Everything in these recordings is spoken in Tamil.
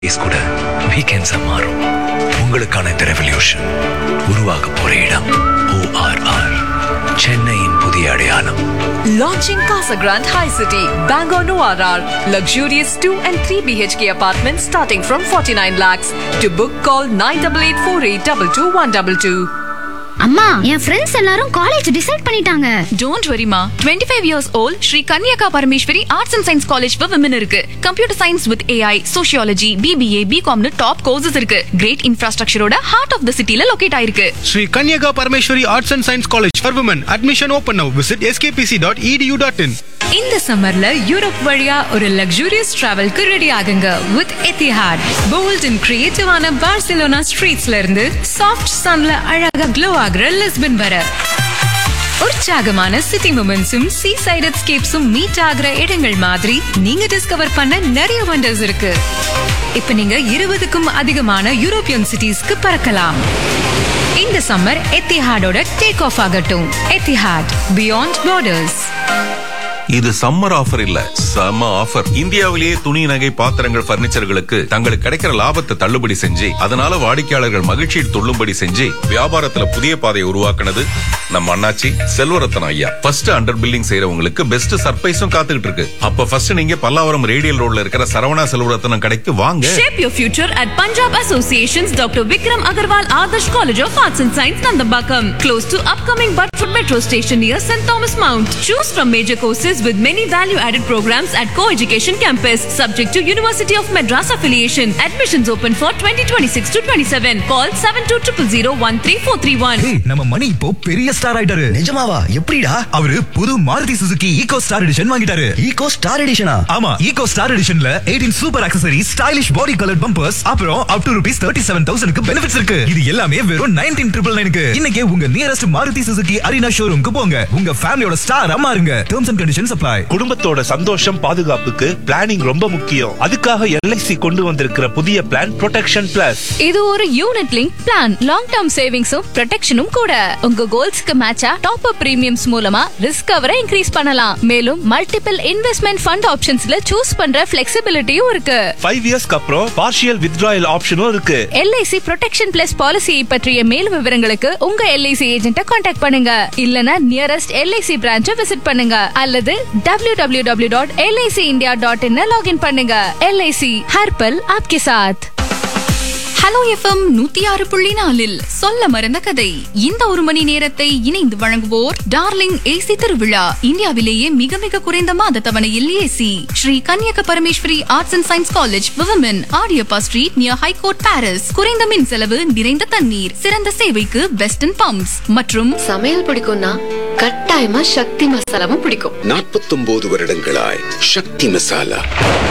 டேஸ் கூட வீக்கெண்ட்ஸா மாறும் உங்களுக்கான இந்த ரெவல்யூஷன் உருவாக போற இடம் ஓஆர்ஆர் சென்னையின் புதிய அடையாளம் Launching Casa Grande High City, Bangor Noir. Luxurious 2 and 3 BHK apartments starting from 49 lakhs. To book, call 9884822122. அம்மா என் ஃப்ரெண்ட்ஸ் எல்லாரும் காலேஜ் டிசைட் பண்ணிட்டாங்க டோன்ட் வரிமா twenty five years old Sri Kanyaka Parameswari arts and science college for women இருக்கு computer science with AI sociology BBA பிகாம்னு டாப் கோர்சஸ் இருக்கு கிரேட் இன்ஃப்ராஸ்ட்ரக்சரோட ஹார்ட் ஆஃப் த சிட்டில லொகேட் ஆயிருக்கு Sri Kanyaka Parameshwari Arts and Science College for Women. Admission open now. Visit skpc.edu.in. இந்த சம்மர்ல யூரோப் வழியா ஒரு லக்ஸூரியஸ் டிராவல்க்கு ரெடி ஆகுங்க வித் எத்திஹாட் போல்ட் அண்ட் கிரியேட்டிவான பார்சிலோனா ஸ்ட்ரீட்ஸ்ல இருந்து சாஃப்ட் சன்ல அழகா க்ளோ ஆகுற லிஸ்பன் வர உற்சாகமான சிட்டி மூமெண்ட்ஸும் சீ சைட் எஸ்கேப்ஸும் மீட் ஆகுற இடங்கள் மாதிரி நீங்க டிஸ்கவர் பண்ண நிறைய வண்டர்ஸ் இருக்கு இப்ப நீங்க இருபதுக்கும் அதிகமான யூரோப்பியன் சிட்டிஸ்க்கு பறக்கலாம் இந்த சம்மர் எத்திஹாடோட டேக் ஆஃப் ஆகட்டும் எத்திஹாட் பியாண்ட் பார்டர்ஸ் இது சம்மர் ஆஃபர் இல்ல சம ஆஃபர் இந்தியாவிலேயே துணி நகை பாத்திரங்கள் பர்னிச்சர்களுக்கு தங்களுக்கு கிடைக்கிற லாபத்தை தள்ளுபடி செஞ்சு அதனால வாடிக்கையாளர்கள் மகிழ்ச்சியில் துள்ளும்படி செஞ்சு வியாபாரத்துல புதிய பாதையை உருவாக்குனது நம்ம அண்ணாச்சி செல்வரத்தன் ஐயா ஃபர்ஸ்ட் அண்டர் பில்டிங் செய்யறவங்களுக்கு பெஸ்ட் சர்ப்ரைஸும் காத்துக்கிட்டு இருக்கு அப்ப ஃபர்ஸ்ட் நீங்க பல்லாவரம் ரேடியல் ரோட்ல இருக்கிற சரவணா செல்வரத்தனம் கடைக்கு வாங்க Shape your future at Punjab Association's Dr. Vikram Agarwal Adarsh College of Arts and Science, Nandambakam, close to upcoming Bedford Metro Station near St. Thomas Mount. Choose from major courses with many value-added programs at co-education campus, subject to University of Madras affiliation. Admissions open for 2026 to 27. Call 7200013431. ஏய், நம்ம மணி இப்போ பெரிய ஸ்டார் ஆயிட்டாரு நிஜமாவா எப்படிடா அவரு புது Maruti Suzuki eco star edition வாங்கிட்டாரு ஈகோ ஸ்டார் எடிஷனா ஆமா ஈகோ ஸ்டார் எடிஷன்ல 18 super accessory stylish body colour bumpers அப்புறம் up to rupees thirty seven தௌசண்ட்க்கு பெனிஃபிட்ஸ் இருக்கு இது எல்லாமே வெறும் நைன்டீன் ட்ரிபிள் நைனுக்கு இன்னைக்கே உங்க நியரஸ்ட் மாருதி சுசுகி அரினா ஷோரூம்க்கு போங்க உங்க ஃபேமிலியோட ஸ்டார் மாறுங்க டேர்ம்ஸ் அண்ட் கண்டிஷன்ஸ் அப்ளை குடும்பத்தோட சந்தோஷம் பாதுகாப்புக்கு பிளானிங் ரொம்ப முக்கியம் அதுக்காக எல்ஐசி கொண்டு வந்திருக்கிற புதிய பிளான் ப்ரொடெக்ஷன் பிளஸ் இது ஒரு unit link plan long term சேவிங்ஸும் ப்ரொடெக்ஷனும் கூட உங்க கோல்ஸ்க்கு மேட்சா டாப் அப் பிரீமியம்ஸ் மூலமா ரிஸ்க் கவரை இன்க்ரீஸ் பண்ணலாம் மேலும் மல்டிபிள் இன்வெஸ்ட்மெண்ட் ஃபண்ட் ஆப்ஷன்ஸ்ல சூஸ் பண்ற ஃபிளெக்சிபிலிட்டியும் இருக்கு ஃபைவ் இயர்ஸ்க்கு அப்புறம் பார்ஷியல் வித்ட்ராயல் ஆப்ஷனும் இருக்கு எல்ஐசி ப்ரொடெக்ஷன் பிளஸ் பாலிசியை பற்றிய மேலும் விவரங்களுக்கு உங்க எல்ஐசி ஏஜென்ட்ட காண்டாக்ட் பண்ணுங்க இல்லனா நியரஸ்ட் எல்ஐசி பிரான்ச்சை விசிட் பண்ணுங்க அல்லது W W W dot LIC India dot in login பண்ணுங்க எல்ஐசி ஹர்பல் ஆப்கே சாத் ஹலோ எஃப்எம் நூத்தி ஆறு புள்ளி நாலில் சொல்ல மறந்த கதை இந்த ஒரு மணி நேரத்தை இணைந்து வழங்குவோர் டார்லிங் ஏசி திருவிழா இந்தியாவிலேயே மிக மிக குறைந்த மாத தவணையில் AC Sri Kanyaka Parameswari arts and science college விவமன் Adiyappa street near high court Parry's குறைந்த மின் செலவு நிறைந்த தண்ணீர் சிறந்த சேவைக்கு வெஸ்டர்ன் பம்ப்ஸ் மற்றும் சமையல் பிடிக்கும்னா கட்டாயமா சக்தி மசாலாவும் பிடிக்கும் நாற்பத்தொன்பது வருடங்களாய் சக்தி மசாலா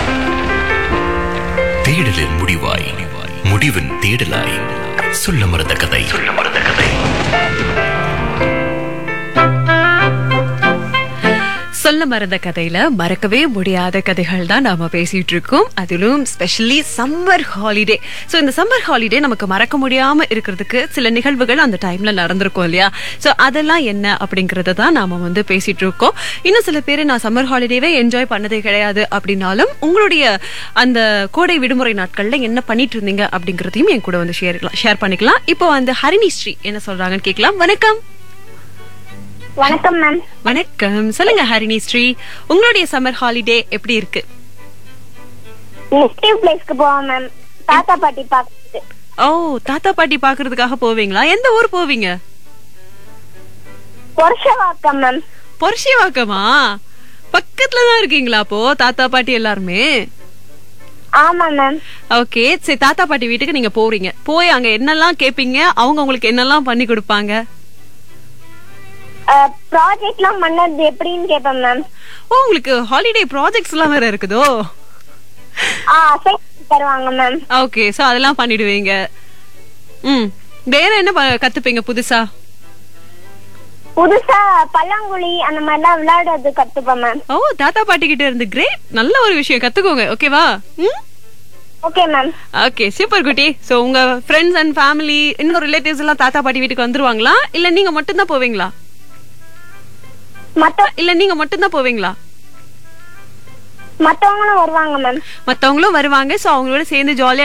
தேடலில் முடிவாய் முடிவின் தேடலாய் சொல்ல மறந்த கதை சொல்ல மறந்த கதை சொல்ல மறந்த கதையில மறக்கவே முடியாத கதைகள் தான் நாம பேசிட்டு இருக்கோம் அதிலும் ஸ்பெஷலி சம்மர் ஹாலிடே சோ இந்த சம்மர் ஹாலிடே நமக்கு மறக்க முடியாம இருக்கிறதுக்கு சில நிகழ்வுகள் அந்த டைம்ல நடந்திருக்கும் இல்லையா சோ அதெல்லாம் என்ன அப்படிங்கறத தான் நாம வந்து பேசிட்டு இருக்கோம் இன்னும் சில பேர் நான் சம்மர் ஹாலிடேவே என்ஜாய் பண்ணதே கிடையாது அப்படின்னாலும் உங்களுடைய அந்த கோடை விடுமுறை நாட்கள்ல என்ன பண்ணிட்டு இருந்தீங்க அப்படிங்கறதையும் என் கூட வந்து ஷேர் ஷேர் பண்ணிக்கலாம் இப்போ அந்த ஹரிணி ஸ்ரீ என்ன சொல்றாங்கன்னு கேட்கலாம் வணக்கம் வணக்கம் மேம் வணக்கம் சொல்லுங்க ஹரிணி ஸ்ரீ உங்களுடைய சம்மர் ஹாலிடே எப்படி இருக்கு நெகட்டிவ் பிளேஸ்க்கு போவோம் மேம் தாத்தா பாட்டி பார்க்கறது ஓ தாத்தா பாட்டி பாக்குறதுக்காக போவீங்களா எந்த ஊர் போவீங்க பொருஷவாக்கம் மேம் பொருஷிவாக்கமா பக்கத்துல தான் இருக்கீங்களா அப்போ தாத்தா பாட்டி எல்லாருமே ஆமா மேம் ஓகே சரி தாத்தா பாட்டி வீட்டுக்கு நீங்க போறீங்க போய் அங்க என்னெல்லாம் கேப்பீங்க அவங்க உங்களுக்கு என்னெல்லாம் பண்ணி கொடுப்பாங்க ப்ராஜெக்ட்லாம் பண்ணது எப்படின்னு கேட்பேன் மேம் ஓ உங்களுக்கு ஹாலிடே ப்ராஜெக்ட்ஸ் எல்லாம் வேற இருக்குதோ ஆ அசைன் தருவாங்க மேம் ஓகே சோ அதெல்லாம் பண்ணிடுவீங்க ம் வேற என்ன ப- கத்துப்பீங்க புதுசா புதுசா பல்லாங்குழி அந்த மாதிரிலாம் விளையாடுறது கத்துப்பேன் மேம் ஓ தாத்தா பாட்டி கிட்ட இருந்து கிரேட் நல்ல ஒரு விஷயம் கத்துக்கோங்க ஓகேவா ம் ஓகே மேம் ஓகே சூப்பர் குட்டி சோ உங்க ஃப்ரெண்ட்ஸ் அண்ட் ஃபேமிலி இன்னும் ரிலேட்டிவ்ஸ் எல்லாம் தாத்தா பாட்டி வீட்டுக்கு வந்துருவாங்களா இல்ல நீங்க மட்டும் தான் போவீங்களா மத்த இல்ல நீங்க மட்டும் தான் போவீங்களா மத்தவங்களும் வருவாங்க மேம் மத்தவங்களும் வருவாங்க சோ அவங்களோட சேர்ந்து ஜாலியா